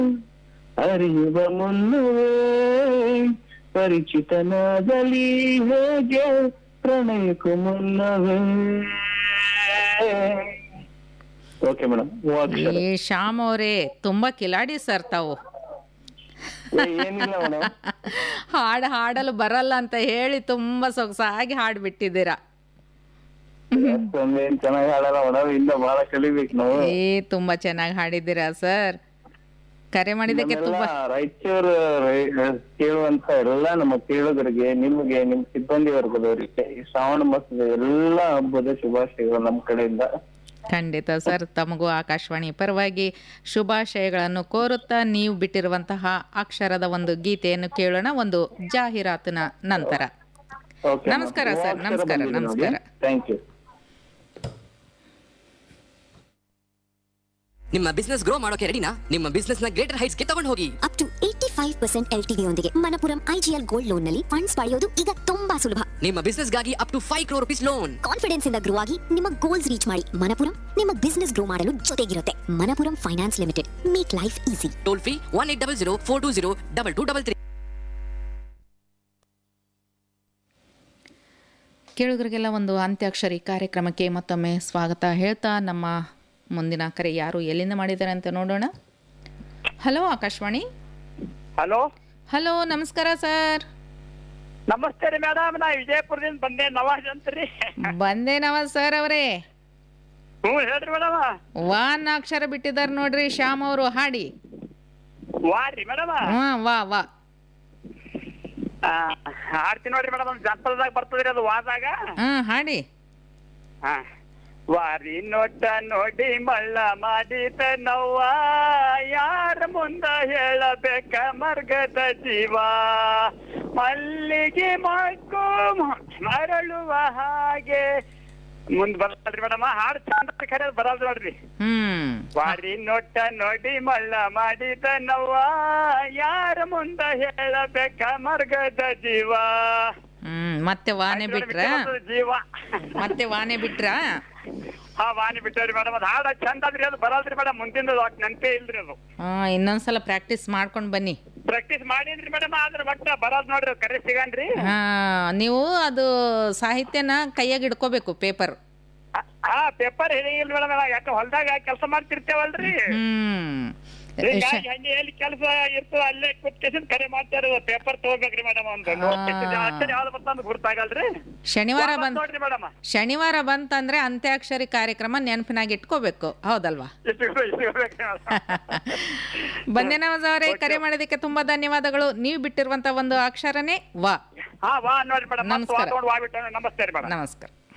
ಅರಿಯುವ ಮುನ್ನವೇ ಪರಿಚಿತನಾಗಲಿ ಹೇಗೆ ಪ್ರಣಯಕ್ಕೂ ಮುನ್ನವೇ ಓಕೆ ಮೇಡಮ್ ಏ ಶ್ಯಾಮ್ ಅವರೇ ತುಂಬಾ ಕಿಲಾಡಿ ಸರ್ ತಾವು ಏನಿಲ್ಲ ಮೇಡಮ್ ಹಾಡು ಹಾಡಲು ಬರಲ್ಲ ಅಂತ ಹೇಳಿ ತುಂಬಾ ಸೊಗಸಾಗಿ ಹಾಡ್ಬಿಟ್ಟಿದ್ದೀರಾ ಅಷ್ಟೊಂದೇನ್ ಚೆನ್ನಾಗಿ ಹಾಡಲ್ಲ ಮೇಡಮ್ ಇಂದ ಬಹಳ ಕಲಿಬೇಕು ನಾವು ಏ ತುಂಬಾ ಚೆನ್ನಾಗಿ ಹಾಡಿದ್ದೀರಾ ಸರ್ ಕರೆ ಮಾಡಿದ್ದಕ್ಕೆ ನಮ್ಮೆಲ್ಲ ತುಂಬಾ ರಾಯಚೂರು ರೈ- ಕೇಳುವಂತ ಎಲ್ಲ ನಮ್ಮ ಕೇಳುಗರಿಗೆ ನಿಮ್ಗೆ ನಿಮ್ ಸಿಬ್ಬಂದಿ ವರ್ಗದವರಿಗೆ ಈ ಶ್ರಾವಣ ಮಾಸದ ಎಲ್ಲಾ ಹಬ್ಬದ ಶುಭಾಶಯಗಳು ನಮ್ಮ ಕಡೆಯಿಂದ ಖಂಡಿತ ಸರ್ ತಮಗೂ ಆಕಾಶವಾಣಿ ಪರವಾಗಿ ಶುಭಾಶಯಗಳನ್ನು ಕೋರುತ್ತಾ ನೀವು ಬಿಟ್ಟಿರುವಂತಹ ಅಕ್ಷರದ ಒಂದು ಗೀತೆಯನ್ನು ಕೇಳೋಣ ಒಂದು ಜಾಹೀರಾತಿನ ನಂತರ ಓಕೆ ನಮಸ್ಕಾರ ಸರ್, ನಮಸ್ಕಾರ, ನಮಸ್ಕಾರ. ಥ್ಯಾಂಕ್ ಯು ನಿಮ್ಮ ಬಿಸ್ನೆಸ್ ಗ್ರೋ ಮಾಡೋಕೆ ರೆಡಿನಾ ನಿಮ್ಮ ಬಿಸ್ನೆಸ್ ನ ಗ್ರೇಟರ್ ಹೈಟ್ಸ್ ಗೆ ತಗೊಂಡು ಹೋಗಿ up to eighty five percent L T ಯೊಂದಿಗೆ ಮನಪುರಂ ಐಜಿಎಲ್ ಗೋಲ್ಡ್ ಲೋನ್ ನಲ್ಲಿ ಫಂಡ್ಸ್ ಪಡೆಯೋದು ಈಗ ತುಂಬಾ ಸುಲಭ ನಿಮ್ಮ ಬಿಸ್ನೆಸ್ ಗಾಗಿ up to five crore rupees loan confidence ಇಂದ ಗ್ರೋ ಆಗಿ ನಿಮ್ಮ ಗೋಲ್ಸ್ ರೀಚ್ ಮಾಡಿ ಮನಪುರಂ ನಿಮ್ಮ ಬಿಸ್ನೆಸ್ ಗ್ರೋ ಮಾಡಲು ಜೊತೆಗಿರುತ್ತೆ Manappuram finance limited make life easy toll free one eight double zero four two zero double two double three ಕೇಳುಗರಿಗೆಲ್ಲ ಒಂದು ಅಂತ್ಯಾಕ್ಷರಿ ಕಾರ್ಯಕ್ರಮಕ್ಕೆ ಮತ್ತೊಮ್ಮೆ ಸ್ವಾಗತ ಹೇಳ್ತಾ ನಮ್ಮ ಮುಂದಿನ ಕರೆ ಯಾರು ಎಲ್ಲಿಂದ ಮಾಡಿದ್ದಾರೆ ಅಂತ ನೋಡೋಣ ಹಲೋ ಆಕಾಶವಾಣಿ ಹಲೋ ಹಲೋ ನಮಸ್ಕಾರ ಸರ್ ನಮಸ್ತೆ ರೀ ಮೇಡಮ್ ನಾ ವಿಜಯಪುರದಿಂದ ಬಂದೆ ನವಾಜ್ ಅಂತ್ರಿ ಬಂದೇನವ ಸರ್ ಅವರೇ ಹ್ಞೂ ಹೇಳ್ರಿ ಮೇಡಮ್ ವಾನ್ ಅಕ್ಷರ ಬಿಟ್ಟಿದ್ದಾರೆ ನೋಡ್ರಿ ಶ್ಯಾಮ್ ಅವರು ಹಾಡಿ ವಾ ರೀ ಮೇಡಮ್ ಹಾ ವಾ ವಾ ಆಡ್ತೀನಿ ನೋಡ್ರಿ ಮೇಡಮ್ ಒಂದು ಜನಪದದಾಗ ಬರ್ತದ್ರಿ ಅದು ವಾದಾಗ ಹಾ ಹಾಡಿ ಹಾ ವಾರಿ ನೋಟ ನೋಡಿ ಮಳ್ಳ ಮಾಡಿದ ನವ್ವ ಯಾರ ಮುಂದ ಹೇಳಬೇಕ ಮರ್ಗದ ಜೀವ ಮಲ್ಲಿಗೆ ಮಕ್ಕಳು ಮರಳುವ ಹಾಗೆ ಮುಂದ್ ಬರಲ್ರಿ ಮೇಡಮ್ ಹಾಡು ಚಂದ ಖರೆ ಬರಲ್ರಿ ನೋಡ್ರಿ ಹ್ಮ್ ವಾರಿ ನೋಟ ನೋಡಿ ಮಳ್ಳ ಮಾಡಿದ ನವ್ವ ಯಾರ ಮುಂದ ಹೇಳಬೇಕ ಮರ್ಗದ ಜೀವ ಹ್ಮ್ ಮತ್ತೆ ವಾನೆ ಬಿಟ್ರ ಜೀವ ಮತ್ತೆ ವಾನೆ ಬಿಟ್ರ ಹಾ ವಾಣಿ ಬಿಟ್ಟವ್ರಿ ಮೇಡಮ್ ಅದು ಹಾಡ ಚಂದ ಅದ್ರಿ ಅದು ಬರಲ್ರಿ ಮೇಡಮ್ ಮುಂದಿನ ನೆನಪೇ ಇಲ್ರಿ ಅದು ಹಾ ಇನ್ನೊಂದ್ಸಲ ಪ್ರಾಕ್ಟೀಸ್ ಮಾಡ್ಕೊಂಡ್ ಬನ್ನಿ ಪ್ರಾಕ್ಟೀಸ್ ಮಾಡೀನ್ರಿ ಮೇಡಮ್ ಆದ್ರ ಒಟ್ಟ ಬರಲ್ ನೋಡ್ರಿ ಕರೆ ಸಿಗನ್ರಿ ಹಾ ನೀವು ಅದು ಸಾಹಿತ್ಯನ ಕೈಯಾಗ ಇಡ್ಕೋಬೇಕು ಪೇಪರ್ ಹಾ ಪೇಪರ್ ಹಿಡಿಯಿಲ್ರಿ ಮೇಡಮ್ ಯಾಕ ಹೊಲ್ದಾಗ ಕೆಲಸ ಮಾಡ್ತಿರ್ತೇವಲ್ರಿ ಹ್ಮ್ ಹಿಂಗಾಗಿ ಹಂಗೆ ಎಲ್ಲಿ ಕೆಲಸ ಇರ್ತದ ಅಲ್ಲೇ ಕುತ್ಕೇಸಿಂದ ಕರೆ ಮಾಡ್ತಾರ ಪೇಪರ್ ತಗೋಬೇಕ್ರಿ ಮೇಡಮ್ ಒಂದು ಅಕ್ಷರ ಯಾವ್ದು ಬರ್ತಂದ್ ಗುರ್ತಾಗಲ್ರಿ ಶನಿವಾರ ಬಂದ್ ನೋಡ್ರಿ ಮೇಡಮ್ ಶನಿವಾರ ಬಂತಂದ್ರೆ ಅಂತ್ಯಾಕ್ಷರಿ ಕಾರ್ಯಕ್ರಮ ನೆನಪಿನಾಗ ಇಟ್ಕೋಬೇಕು ಹೌದಲ್ವಾ ಬಂದೇನವಾಜ್ ಅವರೇ ಕರೆ ಮಾಡೋದಕ್ಕೆ ತುಂಬಾ ಧನ್ಯವಾದಗಳು ನೀವು ಬಿಟ್ಟಿರುವಂತ ಒಂದು ಅಕ್ಷರನೇ ವಾ ಹಾ ವಾ ನೋಡ್ರಿ ಮೇಡಮ್ ನಮಸ್ಕಾರ. ನಮಸ್ಕಾರ ನಮಸ್ತೆ ರೀ ಮೇಡಮ್ ನಮಸ್ಕಾರ